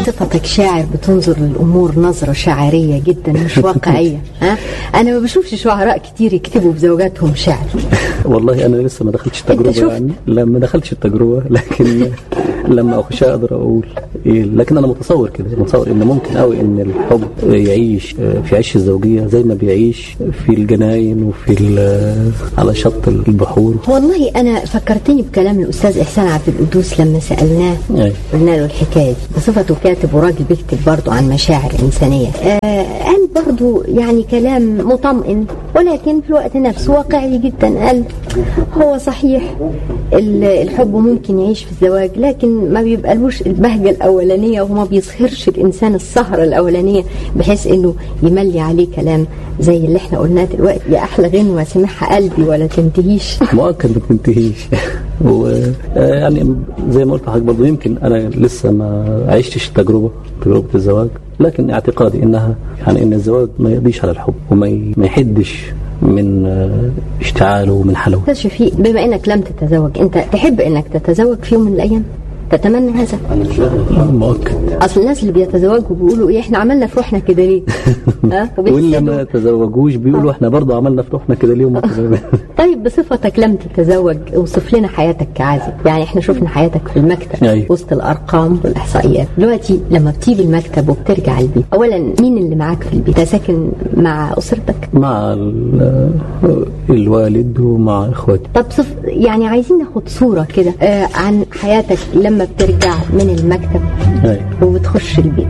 صفتك شاعر بتنظر للامور نظره شاعريه جدا مش واقعيه ها انا ما بشوفش شعراء كتير يكتبوا بزوجاتهم شعر والله انا لسه ما دخلتش التجربه شفت؟ يعني لا ما دخلتش التجربه لكن لما اخشها اقدر اقول إيه لكن انا متصور كده متصور ان ممكن قوي ان الحب يعيش في عش الزوجيه زي ما بيعيش في الجناين وفي ال- على شط البحور والله انا فكرتني بكلام الاستاذ احسان عبد القدوس لما سالناه أي. قلنا له الحكايه دي بصفته كاتب وراجل بيكتب برضه عن مشاعر انسانيه آه قال برضه يعني كلام مطمئن ولكن في الوقت نفسه واقعي جدا قال هو صحيح ال- الحب ممكن يعيش في الزواج لكن ما بيبقالوش البهجه الاولانيه وما بيظهرش الانسان السهره الاولانيه بحيث انه يملي عليه كلام زي اللي احنا قلناه دلوقتي يا احلى غنوه سمعها قلبي ولا تنتهيش مؤكد ما بتنتهيش و آه، يعني زي ما قلت لحضرتك برضه يمكن انا لسه ما عشتش التجربه تجربه الزواج لكن اعتقادي انها يعني ان الزواج ما يقضيش على الحب وما ي- ما يحدش من آه، اشتعاله ومن حلاوته استاذ شفيق بما انك لم تتزوج انت تحب انك تتزوج في يوم من الايام تتمنى هذا مؤكد اصل الناس اللي بيتزوجوا بيقولوا ايه احنا عملنا في روحنا كده ليه ها واللي ما وبيحسدوا. تزوجوش بيقولوا احنا برضه عملنا في روحنا كده ليه وما تزوجنا؟ طيب بصفتك لم تتزوج اوصف لنا حياتك كعازب يعني احنا شفنا حياتك في المكتب أيوة. وسط الارقام والاحصائيات دلوقتي لما بتسيب المكتب وبترجع البيت اولا مين اللي معاك في البيت أنت ساكن مع اسرتك مع ال- الوالد ومع اخواتي طب صف يعني عايزين ناخد صورة كده آه عن حياتك لما بترجع من المكتب أيوة. وبتخش البيت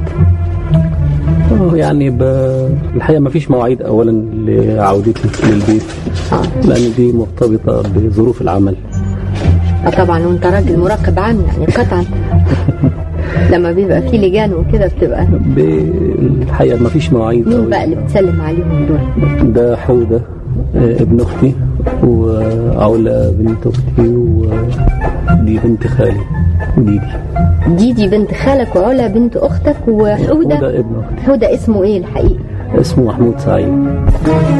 آه، يعني ب... الحقيقه ما فيش مواعيد اولا لعودتي للبيت آه. لان دي مرتبطه بظروف العمل آه طبعا وانت راجل مراقب عام يعني قطعا لما بيبقى في لجان وكده بتبقى ب... الحقيقه ما فيش مواعيد مين أوي. بقى اللي بتسلم عليهم دول ده حوده آه، ابن اختي وعلا بنت اختي ودي بنت خالي ديدي ديدي بنت خالك وعلا بنت اختك وحودة حوده ابن اختي حودة اسمه ايه الحقيقي اسمه محمود سعيد